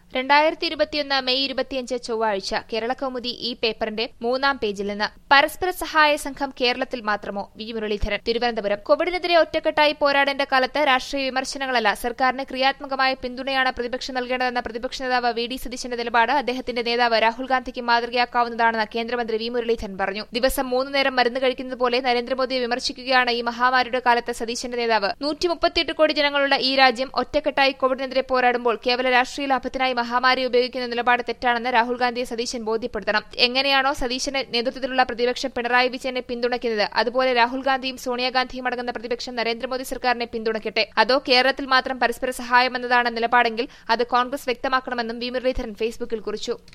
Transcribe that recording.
രണ്ടായിരത്തി ഇരുപത്തിയൊന്ന് മെയ് ഇരുപത്തിയഞ്ച് ചൊവ്വാഴ്ച കേരളകൗമുദി ഈ പേപ്പറിന്റെ മൂന്നാം പേജിൽ നിന്ന് പരസ്പര സഹായ സംഘം കേരളത്തിൽ മാത്രമോ വി മുരളീധരൻ തിരുവനന്തപുരം കോവിഡിനെതിരെ ഒറ്റക്കെട്ടായി പോരാടേണ്ട കാലത്ത് രാഷ്ട്രീയ വിമർശനങ്ങളല്ല സർക്കാരിന് ക്രിയാത്മകമായ പിന്തുണയാണ് പ്രതിപക്ഷം നൽകേണ്ടതെന്ന പ്രതിപക്ഷ നേതാവ് വി ഡി സതീശന്റെ നിലപാട് അദ്ദേഹത്തിന്റെ നേതാവ് രാഹുൽ ഗാന്ധിക്ക് മാതൃകയാക്കാവുന്നതാണെന്ന് കേന്ദ്രമന്ത്രി വി മുരളീധരൻ പറഞ്ഞു ദിവസം മൂന്ന് നേരം മരുന്ന് കഴിക്കുന്നത് പോലെ നരേന്ദ്രമോദിയെ വിമർശിക്കുകയാണ് ഈ മഹാമാരിയുടെ കാലത്ത് സതീശന്റെ നേതാവ് നൂറ്റി മുപ്പത്തിയെട്ട് കോടി ജനങ്ങളുള്ള ഈ രാജ്യം ഒറ്റക്കെട്ടായി കോവിഡിനെതിരെ പോരാടുമ്പോൾ കേവല രാഷ്ട്രീയ ലാഭത്തിനായി മഹാമാരി ഉപയോഗിക്കുന്ന നിലപാട് തെറ്റാണെന്ന് രാഹുൽ ഗാന്ധിയെ സതീശൻ ബോധ്യപ്പെടുത്തണം എങ്ങനെയാണോ സതീശന്റെ നേതൃത്വത്തിലുള്ള പ്രതിപക്ഷം പിണറായി വിജയനെ പിന്തുണയ്ക്കുന്നത് അതുപോലെ രാഹുൽ ഗാന്ധിയും സോണിയാഗാന്ധിയും അടങ്ങുന്ന പ്രതിപക്ഷം നരേന്ദ്രമോദി സർക്കാരിനെ പിന്തുണയ്ക്കട്ടെ അതോ കേരളത്തിൽ മാത്രം പരസ്പര സഹായമെന്നതാണ് നിലപാടെങ്കിൽ അത് കോൺഗ്രസ് വ്യക്തമാക്കണമെന്നും വി മുരളീധരൻ ഫേസ്ബുക്കിൽ കുറിച്ചു